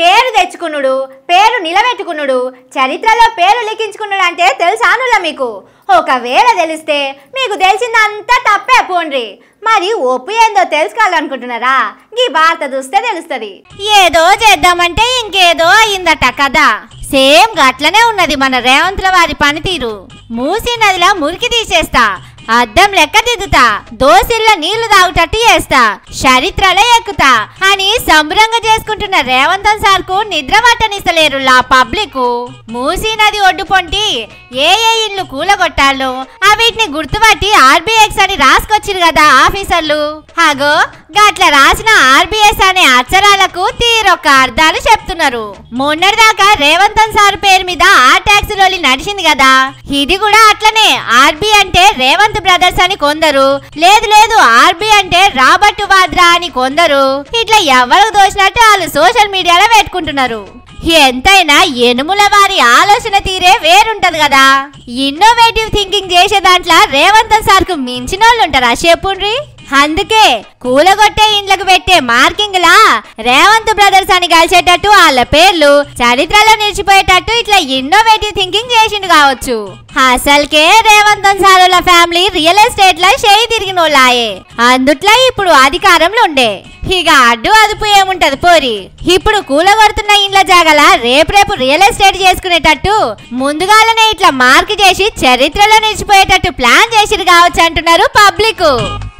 పేరు తెచ్చుకునుడు పేరు నిలబెట్టుకునుడు చరిత్రలో పేరు లిఖించుకున్నాడు అంటే తెలుసానులా మీకు ఒకవేళ తెలిస్తే మీకు తెలిసిందంతా తప్పే పోండ్రి మరి ఒప్పు ఏందో తెలుసుకోవాలనుకుంటున్నారా ఈ వార్త చూస్తే తెలుస్తుంది ఏదో చేద్దామంటే ఇంకేదో అయిందట కదా సేమ్ గట్లనే ఉన్నది మన రేవంత్ల వారి పనితీరు మూసీ నదిలో మురికి తీసేస్తా అద్దం లెక్క దిద్దుతా దోసిల్లో నీళ్లు తాగుటట్టు చేస్తా చరిత్రలే ఎక్కుతా అని సంబరంగా చేసుకుంటున్న రేవంతన్ సార్ కు నిద్ర పట్టనిస్తలేరు లా పబ్లిక్ మూసీ నది ఒడ్డు పొంటి ఏ ఏ ఇల్లు కూలగొట్టాలో వీటిని గుర్తుపట్టి ఆర్బిఎక్స్ అని రాసుకొచ్చిరు కదా ఆఫీసర్లు అగో గట్ల రాసిన ఆర్బిఎస్ అనే అక్షరాలకు తీరొక్క అర్థాలు చెప్తున్నారు మొన్నటిదాకా రేవంతన్ సార్ పేరు మీద ఆ ట్యాక్స్ రోలి నడిచింది కదా ఇది కూడా అట్లనే ఆర్బి అంటే రేవంత్ బ్రదర్స్ అని కొందరు లేదు లేదు ఆర్బి అంటే రాబర్ట్ వాద్రా అని కొందరు ఇట్లా ఎవరికి దోచినట్టు వాళ్ళు సోషల్ మీడియాలో పెట్టుకుంటున్నారు ఎంతైనా ఎనుముల వారి ఆలోచన తీరే వేరుంటది కదా ఇన్నోవేటివ్ థింకింగ్ చేసే దాంట్లో రేవంత్ సార్ కు మించిన వాళ్ళు ఉంటారా చెప్పుండ్రి అందుకే కూలగొట్టే ఇండ్లకు పెట్టే మార్కింగ్ లా రేవంత్ బ్రదర్స్ అని కలిసేటట్టు వాళ్ళ పేర్లు చరిత్రలో నిలిచిపోయేటట్టు ఇట్లా ఇన్నోవేటివ్ థింకింగ్ చేసిండు కావచ్చు అసలుకే రేవంత్ సారుల ఫ్యామిలీ రియల్ ఎస్టేట్ లో చేయి తిరిగినోళ్ళాయే అందుట్లో ఇప్పుడు అధికారంలో ఉండే ఇక అడ్డు అదుపు ఏముంటది పోరి ఇప్పుడు కూలగొడుతున్న ఇండ్ల జాగల రేపు రేపు రియల్ ఎస్టేట్ చేసుకునేటట్టు ముందుగాలనే ఇట్లా మార్క్ చేసి చరిత్రలో నిలిచిపోయేటట్టు ప్లాన్ చేసిరు కావచ్చు అంటున్నారు పబ్లిక్